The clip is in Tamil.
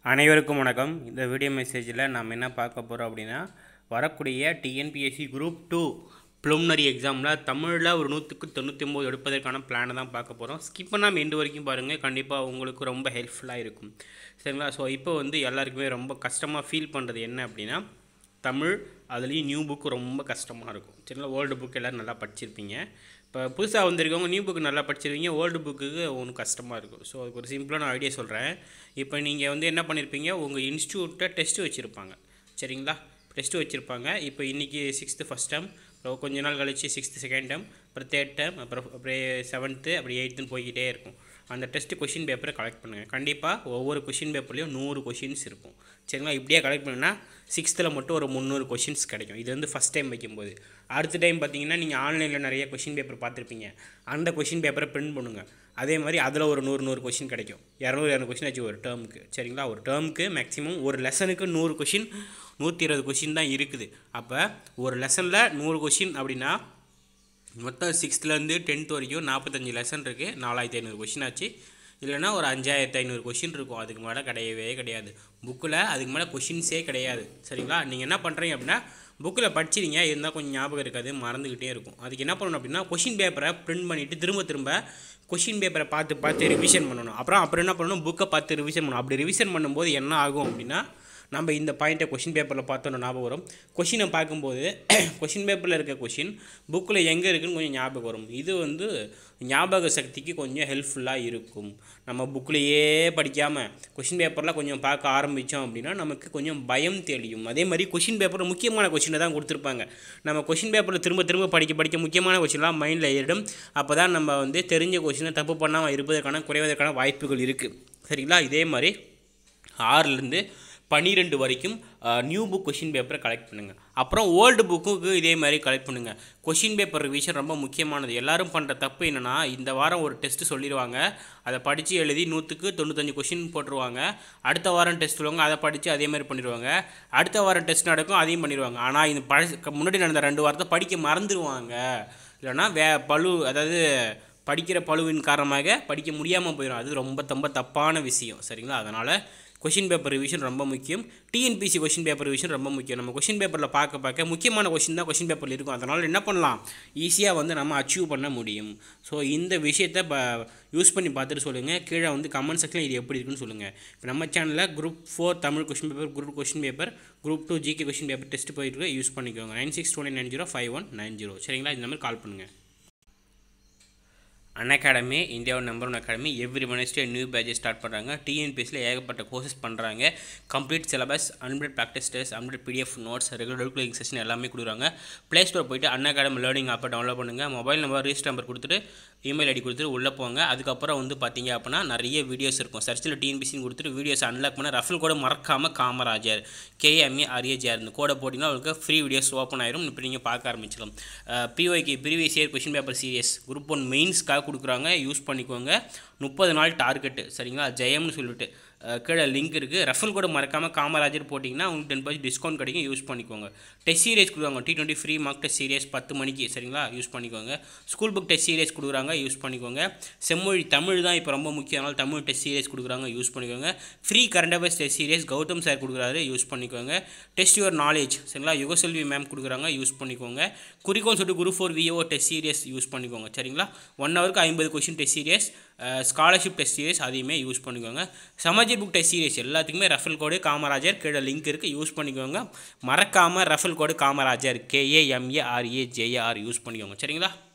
அனைவருக்கும் வணக்கம் இந்த வீடியோ மெசேஜில் நாம் என்ன பார்க்க போகிறோம் அப்படின்னா வரக்கூடிய டிஎன்பிஎஸ்சி குரூப் டூ ப்ளூமினரி எக்ஸாமில் தமிழில் ஒரு நூற்றுக்கு தொண்ணூற்றி ஒம்பது எடுப்பதற்கான பிளானை தான் பார்க்க போகிறோம் ஸ்கிப் பண்ணாமல் எண்டு வரைக்கும் பாருங்கள் கண்டிப்பாக உங்களுக்கு ரொம்ப ஹெல்ப்ஃபுல்லாக இருக்கும் சரிங்களா ஸோ இப்போ வந்து எல்லாருக்குமே ரொம்ப கஷ்டமாக ஃபீல் பண்ணுறது என்ன அப்படின்னா தமிழ் அதுலேயும் நியூ புக் ரொம்ப கஷ்டமாக இருக்கும் சரிங்களா ஓல்டு புக் எல்லோரும் நல்லா படிச்சிருப்பீங்க இப்போ புதுசாக வந்திருக்கவங்க நியூ புக் நல்லா படிச்சிருவீங்க ஓல்டு புக்குக்கு ஒன்றும் கஷ்டமாக இருக்கும் ஸோ அதுக்கு ஒரு சிம்பிளான ஐடியா சொல்கிறேன் இப்போ நீங்கள் வந்து என்ன பண்ணியிருப்பீங்க உங்கள் இன்ஸ்டியூட்டில் டெஸ்ட் வச்சுருப்பாங்க சரிங்களா டெஸ்ட்டு வச்சுருப்பாங்க இப்போ இன்றைக்கி சிக்ஸ்த்து ஃபஸ்ட் டேம் அப்புறம் கொஞ்ச நாள் கழிச்சு சிக்ஸ்த்து செகண்ட் டேம் அப்புறம் தேர்ட் டேம் அப்புறம் அப்படியே செவன்த்து அப்படி எயித்துன்னு போய்கிட்டே இருக்கும் அந்த டெஸ்ட்டு கொஷின் பேப்பரை கலெக்ட் பண்ணுங்கள் கண்டிப்பாக ஒவ்வொரு கொஷின் பேப்பர்லேயும் நூறு கொஷின்ஸ் இருக்கும் சரிங்களா இப்படியே கலெக்ட் பண்ணுன்னா சிக்ஸ்த்தில் மட்டும் ஒரு முந்நூறு கொஷின்ஸ் கிடைக்கும் இது வந்து ஃபஸ்ட் டைம் வைக்கும்போது அடுத்த டைம் பார்த்தீங்கன்னா நீங்கள் ஆன்லைனில் நிறைய கொஷின் பேப்பர் பார்த்துருப்பீங்க அந்த கொஷின் பேப்பரை பிரிண்ட் பண்ணுங்கள் அதே மாதிரி அதில் ஒரு நூறு நூறு கொஷின் கிடைக்கும் இரநூறு இரநூறு கொஷின் ஆச்சு ஒரு டேர்முக்கு சரிங்களா ஒரு டேர்முக்கு மேக்ஸிமம் ஒரு லெசனுக்கு நூறு கொஷின் நூற்றி இருபது கொஷின் தான் இருக்குது அப்போ ஒரு லெசனில் நூறு கொஷின் அப்படின்னா மொத்தம் சிக்ஸ்த்துலேருந்து டென்த் வரைக்கும் நாற்பத்தஞ்சு லெசன் இருக்குது நாலாயிரத்தி ஐநூறு கொஷின் ஆச்சு இல்லைனா ஒரு அஞ்சாயிரத்து ஐநூறு கொஷின் இருக்கும் அதுக்கு மேலே கிடையவே கிடையாது புக்கில் அதுக்கு மேலே கொஷின்ஸே கிடையாது சரிங்களா நீங்கள் என்ன பண்ணுறீங்க அப்படின்னா புக்கில் படிச்சிருங்க இருந்தால் கொஞ்சம் ஞாபகம் இருக்காது மறந்துக்கிட்டே இருக்கும் அதுக்கு என்ன பண்ணணும் அப்படின்னா கொஷின் பேப்பரை பிரிண்ட் பண்ணிவிட்டு திரும்ப திரும்ப கொஷின் பேப்பரை பார்த்து பார்த்து ரிவிஷன் பண்ணணும் அப்புறம் அப்புறம் என்ன பண்ணணும் புக்கை பார்த்து ரிவிஷன் பண்ணணும் அப்படி ரிவிஷன் பண்ணும்போது என்ன ஆகும் அப்படின்னா நம்ம இந்த பாயிண்ட்டை கொஷின் பேப்பரில் பார்த்தோன்னு ஞாபகம் வரும் கொஷினை பார்க்கும்போது கொஷின் பேப்பரில் இருக்க கொஷின் புக்கில் எங்கே இருக்குன்னு கொஞ்சம் ஞாபகம் வரும் இது வந்து ஞாபக சக்திக்கு கொஞ்சம் ஹெல்ப்ஃபுல்லாக இருக்கும் நம்ம புக்லேயே படிக்காமல் கொஷின் பேப்பரில் கொஞ்சம் பார்க்க ஆரம்பித்தோம் அப்படின்னா நமக்கு கொஞ்சம் பயம் தெளியும் அதே மாதிரி கொஷின் பேப்பரில் முக்கியமான கொஷினை தான் கொடுத்துருப்பாங்க நம்ம கொஷின் பேப்பரில் திரும்ப திரும்ப படிக்க படிக்க முக்கியமான கொஷின்லாம் மைண்டில் ஏறிடும் அப்போ தான் நம்ம வந்து தெரிஞ்ச கொஷினை தப்பு பண்ணாமல் இருப்பதற்கான குறைவதற்கான வாய்ப்புகள் இருக்குது சரிங்களா இதே மாதிரி ஆறுலேருந்து பன்னிரெண்டு வரைக்கும் நியூ புக் கொஷின் பேப்பரை கலெக்ட் பண்ணுங்கள் அப்புறம் ஓல்டு புக்குக்கு இதே மாதிரி கலெக்ட் பண்ணுங்கள் கொஷின் பேப்பர் ரிவிஷன் ரொம்ப முக்கியமானது எல்லாரும் பண்ணுற தப்பு என்னென்னா இந்த வாரம் ஒரு டெஸ்ட்டு சொல்லிடுவாங்க அதை படித்து எழுதி நூற்றுக்கு தொண்ணூத்தஞ்சு கொஷின் போட்டுருவாங்க அடுத்த வாரம் டெஸ்ட் சொல்லுவாங்க அதை படித்து அதே மாதிரி பண்ணிடுவாங்க அடுத்த வாரம் டெஸ்ட் நடக்கும் அதையும் பண்ணிடுவாங்க ஆனால் இந்த பழ முன்னாடி நடந்த ரெண்டு வாரத்தை படிக்க மறந்துடுவாங்க இல்லைனா வே பழு அதாவது படிக்கிற பழுவின் காரணமாக படிக்க முடியாமல் போயிடும் அது ரொம்ப ரொம்ப தப்பான விஷயம் சரிங்களா அதனால் கொஷின் பேப்பர் ரிவிஷன் ரொம்ப முக்கியம் டிஎன்பிசி கொஷின் பேப்பர் ரிவிஷன் ரொம்ப முக்கியம் நம்ம கொஷின் பேப்பரில் பார்க்க பார்க்க முக்கியமான கொஷின் தான் கொஷின் பேப்பரில் இருக்கும் அதனால் என்ன பண்ணலாம் ஈஸியாக வந்து நம்ம அச்சீவ் பண்ண முடியும் ஸோ இந்த விஷயத்தை ப யூஸ் பண்ணி பார்த்துட்டு சொல்லுங்கள் கீழே வந்து கமெண்ட் செக்ஷனில் இது எப்படி இருக்குன்னு சொல்லுங்கள் இப்போ நம்ம சேனலில் group four Tamil question paper group question paper group two GK question paper test போயிட்டு யூஸ் பண்ணிக்கோங்க nine six two nine zero five one nine zero சரிங்களா இந்த மாதிரி கால் பண்ணுங்கள் அன் அகாடமி இந்தியாவோட number one academy every Wednesday new batches start பண்ணுறாங்க டிஎன்பிஎஸ்சியில் ஏகப்பட்ட கோர்சஸ் பண்ணுறாங்க கம்ப்ளீட் சிலபஸ் அன்பிட் ப்ராக்டிஸ் டெஸ்ட் அன்பிட் பிடிஎஃப் நோட்ஸ் ரெகுலர் ரெகுலரிங் செஷன் எல்லாமே கொடுக்குறாங்க ப்ளே ஸ்டோர் போயிட்டு அன் அகாடமி லேர்னிங் ஆப்பை டவுன்லோட் பண்ணுங்கள் மொபைல் நம்பர் ரிஜிஸ்டர் நம்பர் கொடுத்துட்டு இமெயில் ஐடி கொடுத்துட்டு உள்ளே போங்க அதுக்கப்புறம் வந்து பார்த்தீங்க அப்படின்னா நிறைய வீடியோஸ் இருக்கும் சர்ச்சில் டிஎன்பிசின்னு கொடுத்துட்டு வீடியோஸ் அன்லாக் பண்ண ரஃபல் கூட மறக்காமல் காமராஜர் கேஎம்ஏ ஆர்ஏஜிஆர் இந்த கோடை போட்டிங்கன்னா உங்களுக்கு ஃப்ரீ வீடியோஸ் ஓப்பன் ஆயிரும் இப்போ நீங்கள் பார்க்க ஆரம்பிச்சிடும் பிஒய்க்கு previous year question paper series group one மெயின்ஸ்க்காக கொடுக்குறாங்க யூஸ் பண்ணிக்கோங்க முப்பது நாள் டார்கெட்டு சரிங்களா ஜெயம்னு சொல்லிட்டு கீழே லிங்க் இருக்குது ரெஃபல் கூட மறக்காமல் காமராஜர் போட்டிங்கன்னா உங்களுக்கு டென் பர்சன்ட் டிஸ்கவுண்ட் கிடைக்கும் யூஸ் பண்ணிக்கோங்க டெஸ்ட் சீரியஸ் கொடுக்குறாங்க T twenty free mock test series பத்து மணிக்கு சரிங்களா யூஸ் பண்ணிக்கோங்க ஸ்கூல் புக் டெஸ்ட் சீரியஸ் கொடுக்குறாங்க யூஸ் பண்ணிக்கோங்க செம்மொழி தமிழ் தான் இப்போ ரொம்ப முக்கியம் அதனால் தமிழ் டெஸ்ட் சீரியஸ் கொடுக்குறாங்க யூஸ் பண்ணிக்கோங்க free current affairs test series Gautham sir கொடுக்குறாரு யூஸ் பண்ணிக்கோங்க டெஸ்ட் யுவர் நாலேஜ் சரிங்களா யுகசெல்வி மேம் கொடுக்குறாங்க யூஸ் பண்ணிக்கோங்க குறிக்கோள் சொல்லிட்டு Guru four VO test serious use பண்ணிக்கோங்க சரிங்களா ஒன் ஹவருக்கு ஐம்பது question test series scholarship test series அதையுமே யூஸ் பண்ணிக்கோங்க சமாஜி புக் டெஸ்ட் சீரியஸ் எல்லாத்துக்குமே ரஃபல் கோடு காமராஜர் கீழே லிங்க் இருக்குது யூஸ் பண்ணிக்கோங்க மறக்காமல் referral code Kamarajar K A M A R A J A R use பண்ணிக்கோங்க சரிங்களா